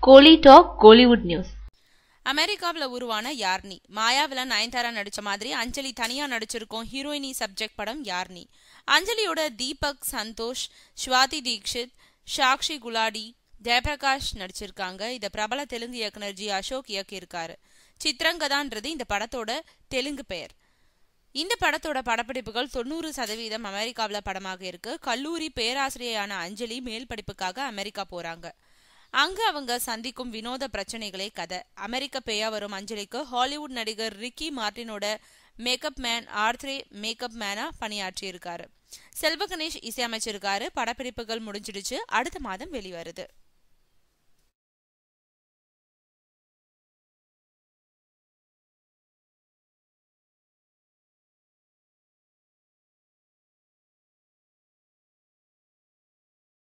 கோலி talk Kollywood news அமெரிக்காவில் உருவான யார்னி மாயாவில நயன்தாரா நடிச்ச மாதிரி அஞ்சலி தனியா நடிச்சிருக்கோம் ஹீரோயினி சப்ஜெக்ட் படம் யார்னி அஞ்சலியோட தீபக் சந்தோஷ் ஸ்வாதி தீக்ஷித் சாக்ஷி குலாடி ஜெயபிரகாஷ் நடிச்சிருக்காங்க இத பிரபல தெலுங்கு இயக்குனர் ஜி அசோக் இயக்கியிருக்காரு சித்ரங்கதான்றது இந்த படத்தோட தெலுங்கு பெயர் இந்த படத்தோட படப்பிடிப்புகள் தொண்ணூறு சதவீதம் அமெரிக்காவில் படமாக இருக்கு கல்லூரி பேராசிரியரான அஞ்சலி மேல் படிப்புக்காக அமெரிக்கா போறாங்க அங்க அவங்க சந்திக்கும் வினோத பிரச்சனைகளே கதை அமெரிக்க பேயா வரும் அஞ்சலிக்கு ஹாலிவுட் நடிகர் ரிக்கி மார்டினோட மேக்கப் மேன் ஆர்த்ரே மேக்கப் மேனா பணியாற்றியிருக்காரு செல்வ கணேஷ் இசையமைச்சிருக்காரு படப்பிடிப்புகள் முடிஞ்சிடுச்சு அடுத்த மாதம் வெளிவருது